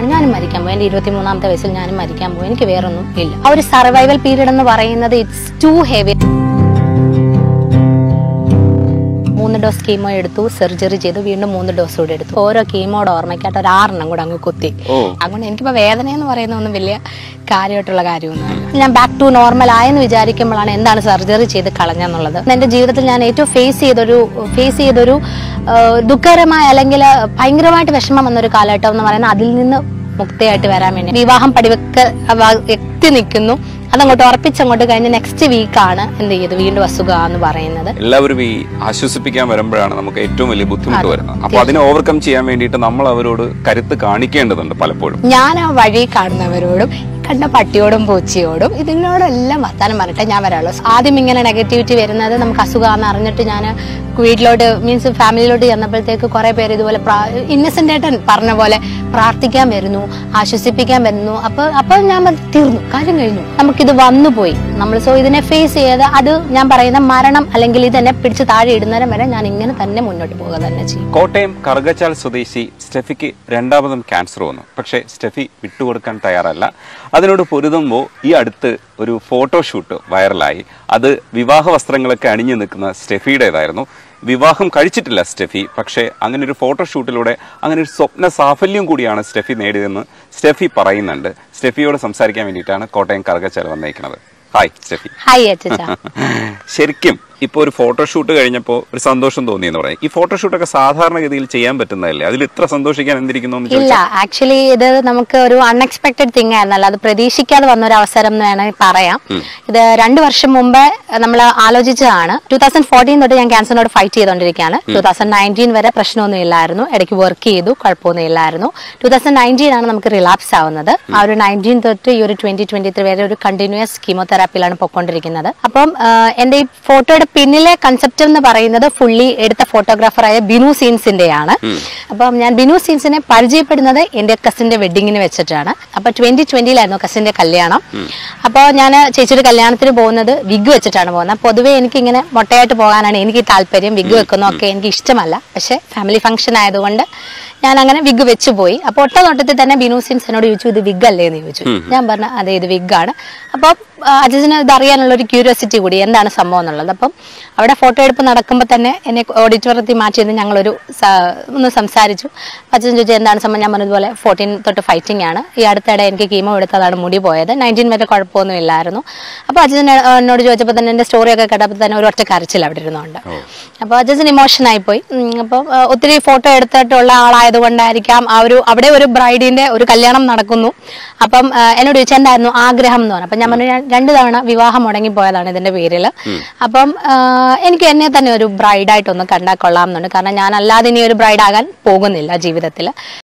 സമയത്താണ് ഞാനും മരിക്കാൻ പോയി എൻ്റെ ഇരുപത്തി മൂന്നാമത്തെ വയസ്സിൽ ഞാനും മരിക്കാൻ പോയി എനിക്ക് വേറൊന്നും ഇല്ല ആ ഒരു സർവൈവൽ പീരീഡ് എന്ന് പറയുന്നത് ഇറ്റ്സ് ടു ഹെവി മൂന്ന് ഡോസ് കീമോ എടുത്തു സർജറി ചെയ്തു വീണ്ടും മൂന്ന് ഡോസ് കൂടെ എടുത്തു ഓരോ കീമോയുടെ ഓർമ്മയ്ക്കായിട്ട് ഒരു ആറെണ്ണം കൂടെ അങ്ങ് കുത്തി ഓ അതുകൊണ്ട് എനിക്കിപ്പോൾ വേദന എന്ന് പറയുന്ന ഒന്നും വലിയ കാര്യമായിട്ടുള്ള കാര്യമൊന്നുമല്ല ഞാൻ ബാക്ക് ടു നോർമൽ ആയെന്ന് വിചാരിക്കുമ്പോഴാണ് എന്താണ് സർജറി ചെയ്ത് കളഞ്ഞെന്നുള്ളത് എൻ്റെ ജീവിതത്തിൽ ഞാൻ ഏറ്റവും ഫേസ് ചെയ്തൊരു ഫേസ് ചെയ്തൊരു ആ, ദുഃഖകരമായ അല്ലെങ്കിൽ ഭയങ്കരമായിട്ട് വിഷമം വന്നൊരു കാലഘട്ടം എന്ന് പറയുന്നത് അതിൽ നിന്ന് മുക്തിയായിട്ട് വരാൻ വേണ്ടി വിവാഹം പടിവെക്ക് അവ- എത്തി നിൽക്കുന്നു അതങ്ങോട്ട് ഉറപ്പിച്ചങ്ങോട്ട് കഴിഞ്ഞ് നെക്സ്റ്റ് വീക്കാണ് എന്ത് ചെയ്ത് വീണ്ടും അസുഖമാന്ന് പറയുന്നത് എല്ലാവരും ഈ ആശ്വസിപ്പിക്കാൻ വരുമ്പോഴാണ് നമുക്ക് ഏറ്റവും വലിയ ബുദ്ധിമുട്ട് വരുന്നത് അപ്പൊ അതിനെ ഓവർകം ചെയ്യാൻ വേണ്ടിയിട്ട് നമ്മൾ അവരോട് കരുത്ത് കാണിക്കേണ്ടതുണ്ട് പലപ്പോഴും ഞാൻ ആ വഴി കാണുന്നവരോടും കണ്ട പട്ടിയോടും പൂച്ചയോടും ഇതിനോടെല്ലാം വർത്താനം പറഞ്ഞിട്ട് ഞാൻ വരാറുള്ളൂ ആദ്യം ഇങ്ങനെ നെഗറ്റിവിറ്റി വരുന്നത് നമുക്ക് അസുഖമാണെന്ന് അറിഞ്ഞിട്ട് ഞാൻ വീട്ടിലോട്ട് മീൻസ് ഫാമിലിയിലോട്ട് ചെന്നപ്പോഴത്തേക്ക് കുറെ പേര് ഇതുപോലെ ഇന്നസെന്റ് ആയിട്ട് പറഞ്ഞ പോലെ പ്രാർത്ഥിക്കാൻ വരുന്നു ആശ്വസിപ്പിക്കാൻ വരുന്നു അപ്പൊ അപ്പൊ ഞാൻ മതി, തീർന്നു കാര്യം കഴിഞ്ഞു നമുക്കിത് വന്നുപോയി നമ്മൾ സോ ഇതിനെ ഫേസ് ചെയ്ത് അത് ഞാൻ പറയുന്ന മരണം അല്ലെങ്കിൽ ഇതെന്നെ പിടിച്ച് താഴെ ഇടുന്നേരം വരെ ഞാൻ ഇങ്ങനെ തന്നെ മുന്നോട്ട് പോകുക തന്നെ ചെയ്യും കോട്ടയം കറുകച്ചാൽ സ്വദേശി സ്റ്റെഫിക്ക് രണ്ടാമതും ക്യാൻസർ വന്നു പക്ഷേ സ്റ്റെഫി വിട്ടുകൊടുക്കാൻ തയ്യാറല്ല അതിനോട് പൊരുതുമ്പോൾ ഈ അടുത്ത് ഒരു ഫോട്ടോഷൂട്ട് വൈറലായി അത് വിവാഹ വസ്ത്രങ്ങളൊക്കെ അണിഞ്ഞു നിൽക്കുന്ന സ്റ്റെഫിയുടേതായിരുന്നു വിവാഹം കഴിച്ചിട്ടില്ല സ്റ്റെഫി പക്ഷേ അങ്ങനെ ഒരു ഫോട്ടോഷൂട്ടിലൂടെ അങ്ങനെ ഒരു സ്വപ്ന സാഫല്യം കൂടിയാണ് സ്റ്റെഫി നേടിയതെന്ന് സ്റ്റെഫി പറയുന്നുണ്ട് സ്റ്റെഫിയോട് സംസാരിക്കാൻ വേണ്ടിയിട്ടാണ് കോട്ടയം കറുകച്ചാൽ വന്നേക്കുന്നത് ഹായ് സ്റ്റെഫി ഹായ് അച്ഛാ ശരിക്കും ഇപ്പൊ ഒരു ഫോട്ടോഷൂട്ട് കഴിഞ്ഞപ്പോൾ ഒരു സന്തോഷം തോന്നി എന്ന് പറയും ഈ ഫോട്ടോഷൂട്ടൊക്കെ സാധാരണഗതിയിൽ ചെയ്യാൻ പറ്റുന്നതല്ലേ അതിൽ ഇത്ര സന്തോഷിക്കാൻ എന്തിരിക്കുന്നു എന്ന് ഇല്ല ചോദിച്ചാൽ ആക്ച്വലി ഇത് നമുക്ക് ഒരു അൺഎക്സ്പെക്ടഡ് തിങ് ആയിരുന്നല്ലോ അത് പ്രതീക്ഷിക്കാതെ വന്ന ഒരു അവസരം എന്ന് വേണമെങ്കിൽ പറയാം ഇത് രണ്ടു വർഷം മുമ്പേ നമ്മൾ ആലോചിച്ചതാണ് ടൂ തൗസൻഡ് ഫോർട്ടീൻ തൊട്ട് ഞാൻ ക്യാൻസറിനോട് ഫൈറ്റ് ചെയ്തുകൊണ്ടിരിക്കുകയാണ് ടൂ തൗസൻഡ് നയൻറ്റീൻ വരെ പ്രശ്നമൊന്നും ഇല്ലായിരുന്നു ഇടയ്ക്ക് വർക്ക് ചെയ്തു കുഴപ്പമൊന്നും ഇല്ലായിരുന്നു ടൂ തൗസൻഡ് നയൻറ്റീൻ ആണ് നമുക്ക് റിലാപ്സ് ആവുന്നത് ആ ഒരു നയൻറ്റീൻ തൊട്ട് ഈ ഒരു ട്വന്റി ട്വന്റി ത്രീ വരെ ഒരു കണ്ടിന്യൂസ് കീമോതെറാപ്പിയിലാണ് പൊയ്ക്കൊണ്ടിരിക്കുന്നത് അപ്പം ആ, എന്റെ ഈ ഫോട്ടോയുടെ പിന്നിലെ കൺസെപ്റ്റ് എന്ന് പറയുന്നത് ഫുള്ളി എടുത്ത ഫോട്ടോഗ്രാഫറായ ബിനു സീൻസിന്റെയാണ് അപ്പം ഞാൻ ബിനു സീൻസിനെ പരിചയപ്പെടുന്നത് എന്റെ കസിന്റെ വെഡിങ്ങിന് വെച്ചിട്ടാണ് അപ്പൊ ട്വന്റി ട്വന്റിയിലായിരുന്നു കസിന്റെ കല്യാണം അപ്പോൾ ഞാൻ ചേച്ചിയുടെ കല്യാണത്തിന് പോകുന്നത് വിഗ് വെച്ചിട്ടാണ് പോകുന്നത് പൊതുവെ എനിക്ക് ഇങ്ങനെ മൊട്ടയായിട്ട് പോകാനാണ് എനിക്ക് താല്പര്യം വിഗ് വെക്കുന്നതൊക്കെ എനിക്ക് ഇഷ്ടമല്ല പക്ഷെ ഫാമിലി ഫംഗ്ഷൻ ആയതുകൊണ്ട് ഞാൻ അങ്ങനെ വിഗ് വെച്ച് പോയി അപ്പൊ ഒട്ട നോട്ടത്തിൽ തന്നെ ബിനു സിൻസ് എന്നോട് ചോദിച്ചു ഇത് വിഗ് അല്ലേ എന്ന് ചോദിച്ചു ഞാൻ പറഞ്ഞു അതെ ഇത് വിഗ് ആണ് അപ്പം അജിന് ഇത് അറിയാനുള്ള ഒരു ക്യൂരിയോസിറ്റി കൂടി എന്താണ് സംഭവം എന്നുള്ളത് അപ്പം അവിടെ ഫോട്ടോ എടുപ്പ് നടക്കുമ്പോൾ തന്നെ എന്നെ ഓഡിറ്റോറിയത്തിൽ മാറ്റി നിന്ന് ഞങ്ങളൊരു സ- ഒന്ന് സംസാരിച്ചു അച്ഛൻ ചോദിച്ചു എന്താണ് സംഭവം ഞാൻ പറഞ്ഞതുപോലെ ഫോർട്ടീൻ തൊട്ട് ഫൈറ്റിംഗ് ആണ് ഈ അടുത്തിടെ എനിക്ക് കീമോ എടുത്തതാണ് മുടി പോയത് നയൻറ്റീൻ വരെ കുഴപ്പമൊന്നും ഇല്ലായിരുന്നു അപ്പോൾ അച്ഛൻ എന്നോട് ചോദിച്ചപ്പോൾ തന്നെ എൻ്റെ സ്റ്റോറിയൊക്കെ കേട്ടപ്പോൾ തന്നെ ഒരു ഒറ്റ കരച്ചിൽ അവിടെ ഇരുന്നുണ്ട് അപ്പോൾ അച്ഛൻ ഇമോഷൻ ആയിപ്പോയി അപ്പം ഒത്തിരി ഫോട്ടോ എടുത്തിട്ടുള്ള ആളായതുകൊണ്ടായിരിക്കാം ആ ഒരു അവിടെ ഒരു ബ്രൈഡിന്റെ ഒരു കല്യാണം നടക്കുന്നു അപ്പം ആ, എന്നോട് ചോദിച്ചാൽ എന്തായിരുന്നു ആഗ്രഹം എന്ന് പറഞ്ഞു അപ്പം ഞാൻ പറഞ്ഞു "ഞാൻ രണ്ട് തവണ വിവാഹം മുടങ്ങിപ്പോയതാണ് ഇതിന്റെ പേരിൽ അപ്പം ആ, എനിക്ക് എന്നെ തന്നെ ഒരു ബ്രൈഡായിട്ടൊന്ന് കണ്ടാൽ കൊള്ളാം എന്നുണ്ട് കാരണം ഞാൻ അല്ലാതെ ഇനി ഒരു ബ്രൈഡ് ആകാൻ പോകുന്നില്ല ജീവിതത്തിൽ